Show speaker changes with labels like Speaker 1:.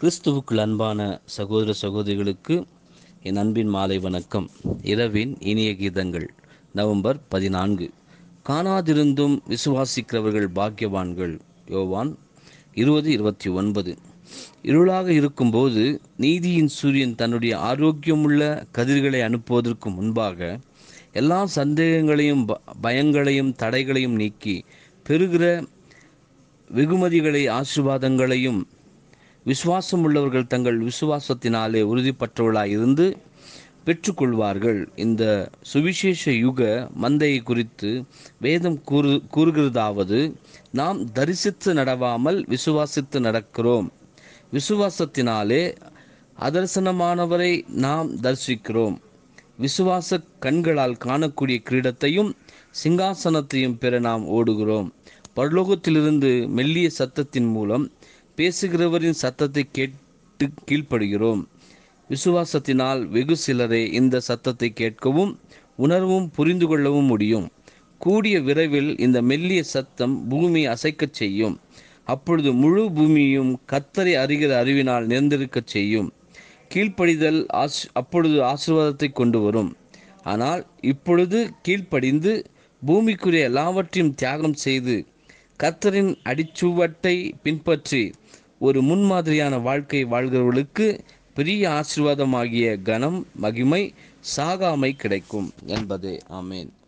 Speaker 1: கிறிஸ்துவுக்குள் அன்பான சகோதர சகோதரிகளுக்கு என் அன்பின் மாலை வணக்கம் இரவின் இனிய கீதங்கள் நவம்பர் பதினான்கு காணாதிருந்தும் விசுவாசிக்கிறவர்கள் பாக்கியவான்கள் யோவான் இருபது இருபத்தி ஒன்பது இருளாக இருக்கும்போது நீதியின் சூரியன் தன்னுடைய ஆரோக்கியமுள்ள கதிர்களை அனுப்புவதற்கு முன்பாக எல்லா சந்தேகங்களையும் ப- பயங்களையும் தடைகளையும் நீக்கி பெறுகிற வெகுமதிகளை ஆசீர்வாதங்களையும் விசுவாசம் உள்ளவர்கள் தங்கள் விசுவாசத்தினாலே உறுதிப்பற்றவர்களாய் இருந்து பெற்றுக்கொள்வார்கள் இந்த சுவிசேஷ யுக மந்தையை குறித்து வேதம் கூறு கூறுகிறதாவது நாம் தரிசித்து நடவாமல் விசுவாசித்து நடக்கிறோம் விசுவாசத்தினாலே அதர்சனமானவரை நாம் தரிசிக்கிறோம் விசுவாச கண்களால் காணக்கூடிய கிரீடத்தையும் சிங்காசனத்தையும் பெற நாம் ஓடுகிறோம் பரலோகத்திலிருந்து மெல்லிய சத்தத்தின் மூலம் பேசுகிறவரின் சத்தத்தை கேட்டு கீழ்ப்படுகிறோம் விசுவாசத்தினால் வெகு சிலரே இந்த சத்தத்தை கேட்கவும் உணரவும் புரிந்து கொள்ளவும் முடியும் கூடிய விரைவில் இந்த மெல்லிய சத்தம் பூமியை அசைக்கச் செய்யும் அப்பொழுது முழு பூமியும் கத்தரை அறிகிற அறிவினால் நிறைந்திருக்கச் செய்யும் கீழ்ப்படிதல் ஆஸ் அப்பொழுது ஆசீர்வாதத்தை கொண்டு வரும் ஆனால் இப்பொழுது கீழ்ப்படிந்து பூமிக்குரிய எல்லாவற்றையும் தியாகம் செய்து கர்த்தரின் அடிச்சுவட்டை பின்பற்றி ஒரு முன்மாதிரியான வாழ்க்கை வாழ்கிறவர்களுக்கு பெரிய ஆசீர்வாதமாகிய கனம் மகிமை சாகாமை கிடைக்கும் என்பதே ஆமேன்